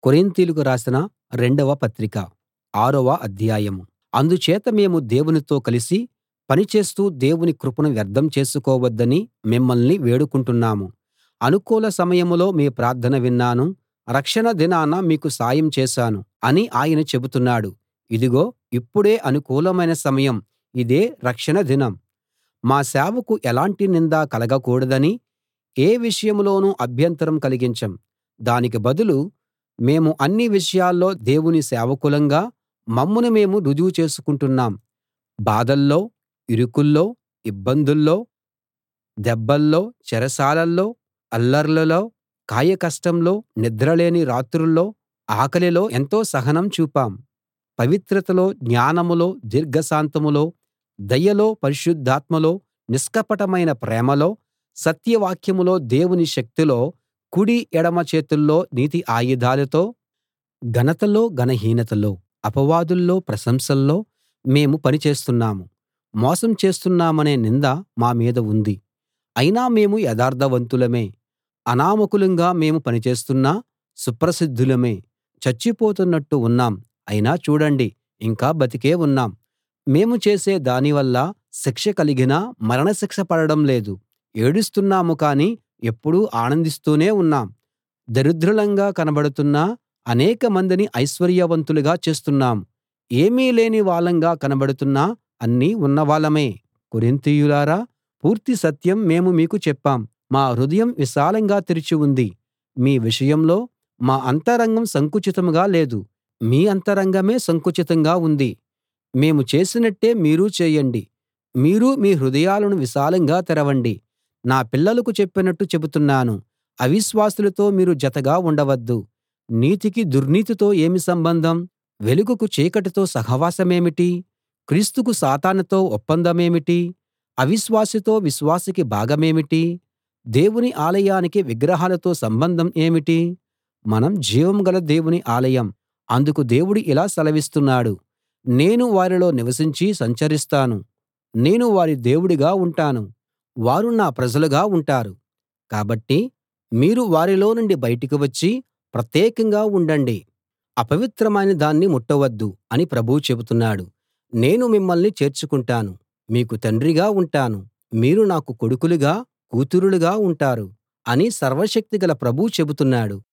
కొరింతీయులకు రాసిన రెండవ పత్రిక ఆరవ అధ్యాయం అందుచేత మేము దేవునితో కలిసి పని చేస్తూ దేవుని కృపను వ్యర్థం చేసుకోవద్దని మిమ్మల్ని వేడుకుంటున్నాము అనుకూల సమయంలో మీ ప్రార్థన విన్నాను రక్షణ దినాన మీకు సాయం చేశాను అని ఆయన చెబుతున్నాడు ఇదిగో ఇప్పుడే అనుకూలమైన సమయం ఇదే రక్షణ దినం మా సేవకు ఎలాంటి నింద కలగకూడదని ఏ విషయంలోనూ అభ్యంతరం కలిగించం దానికి బదులు మేము అన్ని విషయాల్లో దేవుని సేవకులంగా మమ్మును మేము రుజువు చేసుకుంటున్నాం బాధల్లో ఇరుకుల్లో ఇబ్బందుల్లో దెబ్బల్లో చెరసాలల్లో అల్లర్లలో కాయకష్టంలో నిద్రలేని రాత్రుల్లో ఆకలిలో ఎంతో సహనం చూపాం పవిత్రతలో జ్ఞానంలో దీర్ఘశాంతంలో దయలో పరిశుద్ధాత్మలో నిష్కపటమైన ప్రేమలో సత్యవాక్యంలో దేవుని శక్తిలో కుడి ఎడమ చేతుల్లో నీతి ఆయుధాలతో ఘనతలో ఘనహీనతలో అపవాదుల్లో ప్రశంసల్లో మేము పని చేస్తున్నాము మోసం చేస్తున్నామనే నింద మా మీద ఉంది అయినా మేము యథార్థవంతులమే అనామకులంగా మేము పని చేస్తున్నా సుప్రసిద్ధులమే చచ్చిపోతున్నట్టు ఉన్నాం అయినా చూడండి ఇంకా బతికే ఉన్నాం మేము చేసే దాని వల్ల శిక్ష కలిగినా మరణశిక్ష పడడం లేదు ఏడుస్తున్నాము కానీ ఎప్పుడూ ఆనందిస్తూనే ఉన్నాం దరిద్రులంగా కనబడుతున్నా అనేకమందిని ఐశ్వర్యవంతులుగా చేస్తున్నాం ఏమీ లేని వాళ్ళంగా కనబడుతున్నా అన్నీ ఉన్నవాళ్ళమే కొరింతీయులారా పూర్తి సత్యం మేము మీకు చెప్పాం మా హృదయం విశాలంగా తెరిచి ఉంది మీ విషయంలో మా అంతరంగం సంకుచితంగా లేదు మీ అంతరంగమే సంకుచితంగా ఉంది మేము చేసినట్టే మీరూ చేయండి మీరు మీ హృదయాలను విశాలంగా తెరవండి నా పిల్లలకు చెప్పినట్టు చెబుతున్నాను అవిశ్వాసులతో మీరు జతగా ఉండవద్దు నీతికి దుర్నీతితో ఏమి సంబంధం వెలుగుకు చీకటితో సహవాసమేమిటి క్రీస్తుకు సాతానుతో ఒప్పందమేమిటి అవిశ్వాసితో విశ్వాసికి భాగమేమిటి దేవుని ఆలయానికి విగ్రహాలతో సంబంధం ఏమిటి మనం జీవం గల దేవుని ఆలయం అందుకు దేవుడు ఇలా సెలవిస్తున్నాడు నేను వారిలో నివసించి సంచరిస్తాను నేను వారి దేవుడిగా ఉంటాను వారు నా ప్రజలుగా ఉంటారు కాబట్టి మీరు వారిలో నుండి బయటికి వచ్చి ప్రత్యేకంగా ఉండండి అపవిత్రమైన దాన్ని ముట్టవద్దు అని ప్రభువు చెబుతున్నాడు నేను మిమ్మల్ని చేర్చుకుంటాను మీకు తండ్రిగా ఉంటాను మీరు నాకు కొడుకులుగా కూతురులుగా ఉంటారు అని సర్వశక్తిగల ప్రభువు చెబుతున్నాడు